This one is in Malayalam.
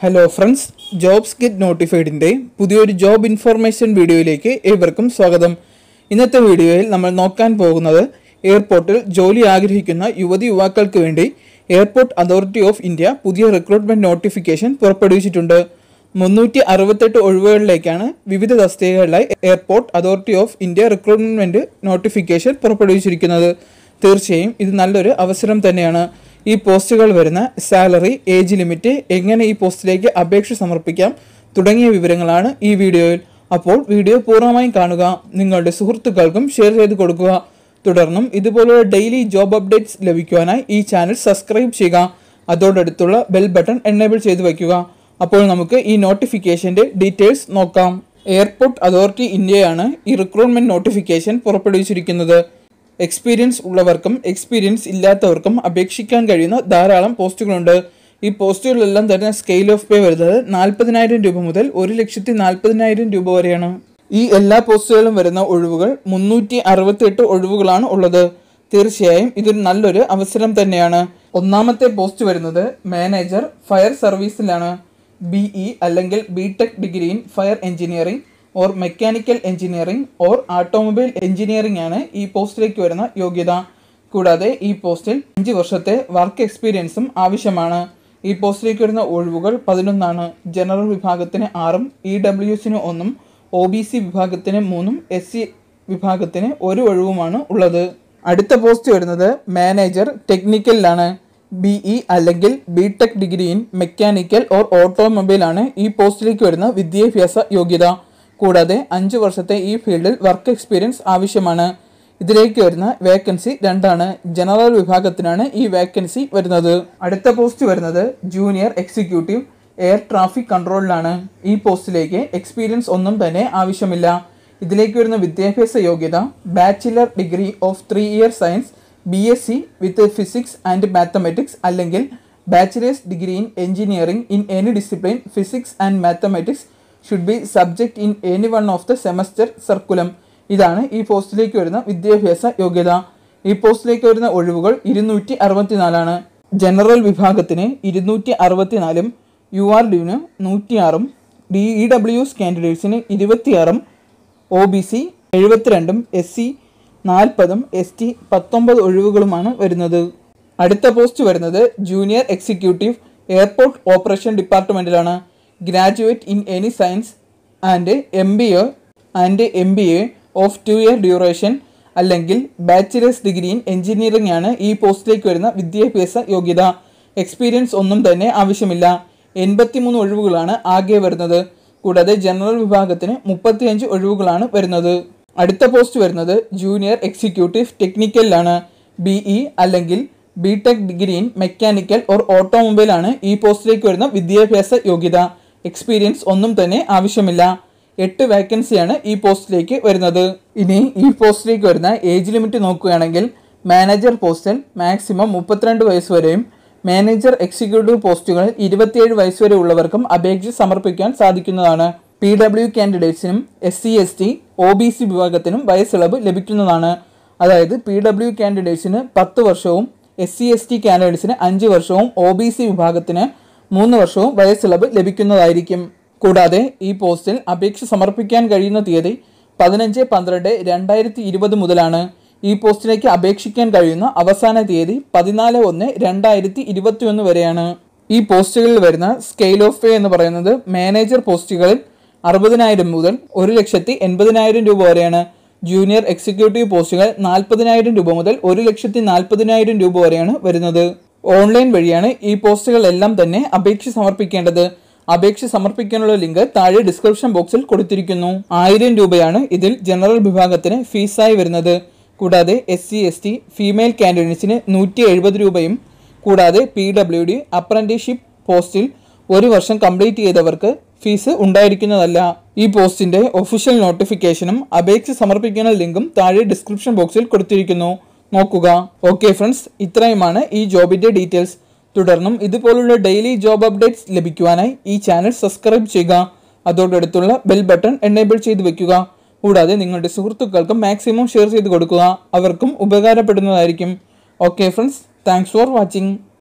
ഹലോ ഫ്രണ്ട്സ് ജോബ്സ് ഗെറ്റ് നോട്ടിഫൈഡിൻ്റെ പുതിയൊരു ജോബ് ഇൻഫർമേഷൻ വീഡിയോയിലേക്ക് ഏവർക്കും സ്വാഗതം ഇന്നത്തെ വീഡിയോയിൽ നമ്മൾ നോക്കാൻ പോകുന്നത് എയർപോർട്ടിൽ ജോലി ആഗ്രഹിക്കുന്ന യുവതി യുവാക്കൾക്ക് വേണ്ടി എയർപോർട്ട് അതോറിറ്റി ഓഫ് ഇന്ത്യ പുതിയ റിക്രൂട്ട്മെന്റ് നോട്ടിഫിക്കേഷൻ പുറപ്പെടുവിച്ചിട്ടുണ്ട് മുന്നൂറ്റി അറുപത്തെട്ട് ഒഴിവുകളിലേക്കാണ് വിവിധ തസ്തികകളിലായി airport authority of India recruitment notification പുറപ്പെടുവിച്ചിരിക്കുന്നത് തീർച്ചയായും ഇത് നല്ലൊരു അവസരം തന്നെയാണ് ഈ പോസ്റ്റുകൾ വരുന്ന സാലറി ഏജ് ലിമിറ്റ് എങ്ങനെ ഈ പോസ്റ്റിലേക്ക് അപേക്ഷ സമർപ്പിക്കാം തുടങ്ങിയ വിവരങ്ങളാണ് ഈ വീഡിയോയിൽ അപ്പോൾ വീഡിയോ പൂർണ്ണമായും കാണുക നിങ്ങളുടെ സുഹൃത്തുക്കൾക്കും ഷെയർ ചെയ്ത് കൊടുക്കുക തുടർന്നും ഇതുപോലുള്ള ഡെയിലി ജോബ് അപ്ഡേറ്റ്സ് ലഭിക്കുവാനായി ഈ ചാനൽ സബ്സ്ക്രൈബ് ചെയ്യുക അതോടടുത്തുള്ള ബെൽ ബട്ടൺ എനേബിൾ ചെയ്ത് വയ്ക്കുക അപ്പോൾ നമുക്ക് ഈ നോട്ടിഫിക്കേഷന്റെ ഡീറ്റെയിൽസ് നോക്കാം എയർപോർട്ട് അതോറിറ്റി ഇന്ത്യയാണ് ഈ റിക്രൂട്ട്മെന്റ് നോട്ടിഫിക്കേഷൻ പുറപ്പെടുവിച്ചിരിക്കുന്നത് എക്സ്പീരിയൻസ് ഉള്ളവർക്കും എക്സ്പീരിയൻസ് ഇല്ലാത്തവർക്കും അപേക്ഷിക്കാൻ കഴിയുന്ന ധാരാളം പോസ്റ്റുകളുണ്ട് ഈ പോസ്റ്റുകളിലെല്ലാം തരുന്ന സ്കെയിൽ ഓഫ് പേ വരുന്നത് നാൽപ്പതിനായിരം രൂപ മുതൽ ഒരു ലക്ഷത്തി നാൽപ്പതിനായിരം രൂപ വരെയാണ് ഈ എല്ലാ പോസ്റ്റുകളിലും വരുന്ന ഒഴിവുകൾ മുന്നൂറ്റി അറുപത്തിയെട്ട് ഒഴിവുകളാണ് ഉള്ളത് തീർച്ചയായും ഇതൊരു നല്ലൊരു അവസരം തന്നെയാണ് ഒന്നാമത്തെ പോസ്റ്റ് വരുന്നത് മാനേജർ ഫയർ സർവീസിലാണ് ബി ഇ അല്ലെങ്കിൽ B tech degree in fire engineering or mechanical engineering or automobile engineering ആണ് ഈ പോസ്റ്റിലേക്ക് വരുന്ന യോഗ്യത കൂടാതെ ഈ പോസ്റ്റിൽ അഞ്ച് വർഷത്തെ വർക്ക് എക്സ്പീരിയൻസും ആവശ്യമാണ് ഈ പോസ്റ്റിലേക്ക് വരുന്ന ഒഴിവുകൾ പതിനൊന്നാണ് ജനറൽ വിഭാഗത്തിന് ആറും ഇ ഡബ്ല്യു എസിന് ഒന്നും ഒ ബി സി വിഭാഗത്തിന് മൂന്നും എസ് സി വിഭാഗത്തിന് ഒരു ഒഴിവുമാണ് ഉള്ളത് അടുത്ത പോസ്റ്റ് വരുന്നത് മാനേജർ ടെക്നിക്കലിലാണ് ബി ഇ അല്ലെങ്കിൽ B tech degree in mechanical or automobile ആണ് ഈ പോസ്റ്റിലേക്ക് വരുന്ന വിദ്യാഭ്യാസ യോഗ്യത കൂടാതെ അഞ്ച് വർഷത്തെ ഈ ഫീൽഡിൽ വർക്ക് എക്സ്പീരിയൻസ് ആവശ്യമാണ് ഇതിലേക്ക് വരുന്ന വേക്കൻസി രണ്ടാണ് ജനറൽ വിഭാഗത്തിനാണ് ഈ വേക്കൻസി വരുന്നത് അടുത്ത പോസ്റ്റ് വരുന്നത് ജൂനിയർ എക്സിക്യൂട്ടീവ് എയർ ട്രാഫിക് കൺട്രോളിലാണ് ഈ പോസ്റ്റിലേക്ക് എക്സ്പീരിയൻസ് ഒന്നും തന്നെ ആവശ്യമില്ല ഇതിലേക്ക് വരുന്ന വിദ്യാഭ്യാസ യോഗ്യത bachelor degree of three year science B S C with physics and mathematics അല്ലെങ്കിൽ bachelors degree in engineering in any discipline physics and mathematics should be subject in any one of the semester curriculum ഇതാണ് ഈ പോസ്റ്റിലേക്ക് വരുന്ന വിദ്യാഭ്യാസ യോഗ്യത ഈ പോസ്റ്റിലേക്ക് വരുന്ന ഒഴിവുകൾ ഇരുന്നൂറ്റി അറുപത്തിനാലാണ് ജനറൽ വിഭാഗത്തിന് ഇരുന്നൂറ്റി അറുപത്തിനാലും യു ആർ ഡിന് നൂറ്റിയാറും ഡി ഇ ഡബ്ല്യു എസ് കാൻഡിഡേറ്റ്സിന് ഇരുപത്തിയാറും ഒ ബി സി എഴുപത്തിരണ്ടും എസ് സി നാൽപ്പതും എസ് ടി പത്തൊമ്പത് ഒഴിവുകളുമാണ് വരുന്നത് അടുത്ത പോസ്റ്റ് വരുന്നത് ജൂനിയർ എക്സിക്യൂട്ടീവ് എയർപോർട്ട് ഓപ്പറേഷൻ ഡിപ്പാർട്ട്മെൻറ്റിലാണ് graduate in any science and M B A and M B A of two year duration അല്ലെങ്കിൽ ബാച്ചിലേഴ്സ് ഡിഗ്രി ഇൻ എഞ്ചിനീയറിംഗ് ആണ് ഈ പോസ്റ്റിലേക്ക് വരുന്ന വിദ്യാഭ്യാസ യോഗ്യത എക്സ്പീരിയൻസ് ഒന്നും തന്നെ ആവശ്യമില്ല എൺപത്തിമൂന്ന് ഒഴിവുകളാണ് ആകെ വരുന്നത് കൂടാതെ ജനറൽ വിഭാഗത്തിന് മുപ്പത്തിയഞ്ച് ഒഴിവുകളാണ് വരുന്നത് അടുത്ത പോസ്റ്റ് വരുന്നത് ജൂനിയർ എക്സിക്യൂട്ടീവ് ടെക്നിക്കലിലാണ് ബി ഇ അല്ലെങ്കിൽ B tech degree in mechanical or automobile ആണ് ഈ പോസ്റ്റിലേക്ക് വരുന്ന വിദ്യാഭ്യാസ യോഗ്യത എക്സ്പീരിയൻസ് ഒന്നും തന്നെ ആവശ്യമില്ല എട്ട് വേക്കൻസിയാണ് ഈ പോസ്റ്റിലേക്ക് വരുന്നത് ഇനി ഈ പോസ്റ്റിലേക്ക് വരുന്ന ഏജ് ലിമിറ്റ് നോക്കുകയാണെങ്കിൽ മാനേജർ പോസ്റ്റിൽ മാക്സിമം മുപ്പത്തിരണ്ട് വയസ്സ് വരെയും മാനേജർ എക്സിക്യൂട്ടീവ് പോസ്റ്റുകളിൽ ഇരുപത്തിയേഴ് വയസ്സ് വരെ ഉള്ളവർക്കും അപേക്ഷ സമർപ്പിക്കാൻ സാധിക്കുന്നതാണ് പി ഡബ്ല്യു കാൻഡിഡേറ്റ്സിനും S C S T O B C വിഭാഗത്തിനും വയസ്സിളവ് ലഭിക്കുന്നതാണ് അതായത് പി ഡബ്ല്യു കാൻഡിഡേറ്റ്സിന് പത്ത് വർഷവും എസ് സി എസ് ടി കാൻഡിഡേറ്റ്സിന് അഞ്ച് വർഷവും ഒ ബി സി വിഭാഗത്തിന് മൂന്ന് വർഷവും വയസ്സിളവ് ലഭിക്കുന്നതായിരിക്കും കൂടാതെ ഈ പോസ്റ്റിൽ അപേക്ഷ സമർപ്പിക്കാൻ കഴിയുന്ന തീയതി പതിനഞ്ച് പന്ത്രണ്ട് രണ്ടായിരത്തി ഇരുപത് മുതലാണ് ഈ പോസ്റ്റിലേക്ക് അപേക്ഷിക്കാൻ കഴിയുന്ന അവസാന തീയതി പതിനാല് ഒന്ന് രണ്ടായിരത്തി ഇരുപത്തി ഒന്ന് വരെയാണ് ഈ പോസ്റ്റുകളിൽ വരുന്ന സ്കെയിൽ ഓഫ് പേ എന്ന് പറയുന്നത് മാനേജർ പോസ്റ്റുകളിൽ അറുപതിനായിരം മുതൽ ഒരു ലക്ഷത്തി എൺപതിനായിരം രൂപ വരെയാണ് ജൂനിയർ എക്സിക്യൂട്ടീവ് പോസ്റ്റുകൾ നാൽപ്പതിനായിരം രൂപ മുതൽ ഒരു ലക്ഷത്തി നാൽപ്പതിനായിരം രൂപ വരെയാണ് വരുന്നത് ഓൺലൈൻ വഴിയാണ് ഈ പോസ്റ്റുകളെല്ലാം തന്നെ അപേക്ഷ സമർപ്പിക്കേണ്ടത് അപേക്ഷ സമർപ്പിക്കാനുള്ള ലിങ്ക് താഴെ ഡിസ്ക്രിപ്ഷൻ ബോക്സിൽ കൊടുത്തിരിക്കുന്നു ആയിരം രൂപയാണ് ഇതിൽ ജനറൽ വിഭാഗത്തിന് ഫീസായി വരുന്നത് കൂടാതെ S C S T female കാൻഡിഡേറ്റ്സിന് നൂറ്റി എഴുപത് രൂപയും കൂടാതെ പി ഡബ്ല്യു ഡി അപ്രന്റീഷിപ്പ് പോസ്റ്റിൽ ഒരു വർഷം കംപ്ലീറ്റ് ചെയ്തവർക്ക് ഫീസ് ഉണ്ടായിരിക്കുന്നതല്ല ഈ പോസ്റ്റിന്റെ ഒഫീഷ്യൽ നോട്ടിഫിക്കേഷനും അപേക്ഷ സമർപ്പിക്കുന്ന ലിങ്കും താഴെ ഡിസ്ക്രിപ്ഷൻ ബോക്സിൽ കൊടുത്തിരിക്കുന്നു നോക്കുക ഓക്കെ ഫ്രണ്ട്സ് ഇത്രയുമാണ് ഈ ജോബിന്റെ ഡീറ്റെയിൽസ് തുടർന്നും ഇതുപോലുള്ള ഡെയിലി ജോബ് അപ്ഡേറ്റ്സ് ലഭിക്കുവാനായി ഈ ചാനൽ സബ്സ്ക്രൈബ് ചെയ്യുക അതോടടുത്തുള്ള ബെൽ ബട്ടൺ എനേബിൾ ചെയ്ത് വെക്കുക കൂടാതെ നിങ്ങളുടെ സുഹൃത്തുക്കൾക്കും മാക്സിമം ഷെയർ ചെയ്ത് കൊടുക്കുക അവർക്കും ഉപകാരപ്പെടുന്നതായിരിക്കും okay friends thanks for watching